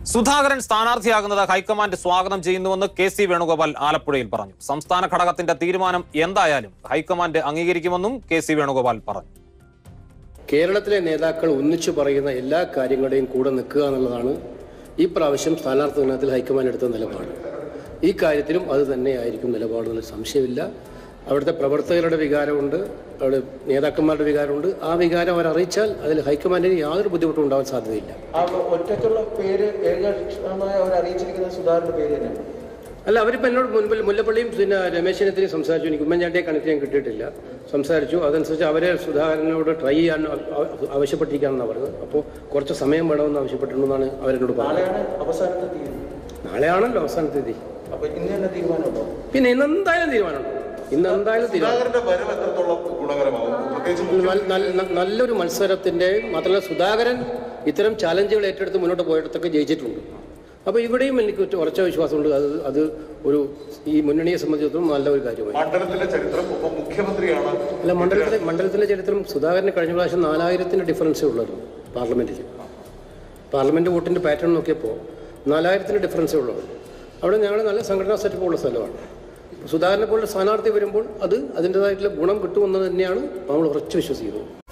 Sudhakaran സ്ഥാനാർത്ഥിയാകുന്നത് high command സ്വാഗതം ചെയ്യുന്നുവെന്ന് K C Venugopal ആലപ്പുഴയിൽ പറഞ്ഞു സംസ്ഥാന ഘടകത്തിന്റെ തീരുമാനം എന്തായാലും ഹൈക്കമാൻഡ് അംഗീകരിക്കുമെന്നും കെ സി വേണുഗോപാൽ പറഞ്ഞു കേരളത്തിലെ നേതാക്കൾ ഒന്നിച്ചു പറയുന്ന എല്ലാ കാര്യങ്ങളുടെയും കൂടെ നിൽക്കുക എന്നുള്ളതാണ് ഈ പ്രാവശ്യം സ്ഥാനാർത്ഥി നിർണയത്തിൽ ഹൈക്കമാൻഡ് എടുത്ത നിലപാട് ഈ കാര്യത്തിലും അത് തന്നെയായിരിക്കും നിലപാടെന്നുള്ള സംശയമില്ല അവിടുത്തെ പ്രവർത്തകരുടെ വികാരമുണ്ട് അവിടെ നേതാക്കന്മാരുടെ വികാരമുണ്ട് ആ വികാരം അവർ അറിയിച്ചാൽ അതിൽ ഹൈക്കമാൻഡിന് യാതൊരു ബുദ്ധിമുട്ടും ഉണ്ടാവാൻ സാധ്യതയില്ല ആ ഒറ്റയ്ക്കുള്ള പേര് ഏകപക്ഷമായി അവർ അറിയിച്ചിരിക്കുന്ന സുധാകരന്റെ പേര് തന്നെയാണ് അല്ല അവരിപ്പോൾ എന്നോട് മുൻപിൽ മുല്ലപ്പള്ളിയും പിന്നെ രമേശ് ചെന്നിത്തലയും സംസാരിച്ചു എനിക്ക് ഉമ്മൻചാണ്ടിയെ കണക്ട് ചെയ്യാൻ കിട്ടിയിട്ടില്ല സംസാരിച്ചു അതനുസരിച്ച് അവരെ സുധാകരനോട് ട്രൈ ചെയ്യാൻ ആ- ആ- ആവശ്യപ്പെട്ടിരിക്കുകയാണെന്നാണ് പറഞ്ഞത് അപ്പോൾ കുറച്ച് സമയം വേണമെന്ന് ആവശ്യപ്പെട്ടിട്ടുണ്ടെന്നാണ് അവരെന്നോട് പറഞ്ഞത് നാളെയാണ് അവസാനത്തെ തീയതി നാളെയാണല്ലോ അവസാന തീയതി അപ്പൊ ഇന്ന് തന്നെ തീരുമാനമുണ്ടോ പിന്നെ ഇന്ന് എന്തായാലും തീരുമാനമുണ്ട് ഇന്ന് എന്തായാലും തീരുമാനം സുധാകരന്റെ വരവ് എത്രത്തോളം ഗുണകരമാവും പ്രത്യേകിച്ച് നല്ല- നല്ല- നല്ലൊരു മത്സരത്തിന്റെ മാത്രമല്ല സുധാകരൻ ഇത്തരം ചാലഞ്ചുകൾ ഏറ്റെടുത്ത് മുന്നോട്ട് പോയിടത്തൊക്കെ ജയിച്ചിട്ടുണ്ട് അപ്പോൾ ഇവിടെയും എനിക്ക് ഒറ്റ- ഉറച്ച വിശ്വാസമുണ്ട് അത് അത് ഒരു ഈ മുന്നണിയെ സംബന്ധിച്ചിടത്തോളം നല്ല ഒരു കാര്യമായി മണ്ഡലത്തിലെ ചരിത്രം ഒപ്പം മുഖ്യമന്ത്രിയാണ് അല്ല മണ്ഡലത്തിലെ മണ്ഡലത്തിലെ ചരിത്രം സുധാകരന് കഴിഞ്ഞ പ്രാവശ്യം നാലായിരത്തിന് ഡിഫറൻസേ ഉള്ളായിരുന്നു പാർലമെന്റിൽ പാർലമെന്റ് വോട്ടിന്റെ പാറ്റേൺ നോക്കിയപ്പോൾ നാലായിരത്തിന് ഡിഫറൻസേ ഉള്ളൂ അവിടെ ഞങ്ങൾ നല്ല സംഘടനാ സെറ്റപ്പ് ഉള്ള സ്ഥലമാണ് സുധാകരനെ പോലുള്ള സ്ഥാനാർത്ഥി വരുമ്പോൾ അത് അതിൻ്റെതായിട്ടുള്ള ഗുണം കിട്ടുമെന്ന് തന്നെയാണ് നമ്മൾ ഉറച്ചു വിശ്വസിക്കുന്നത്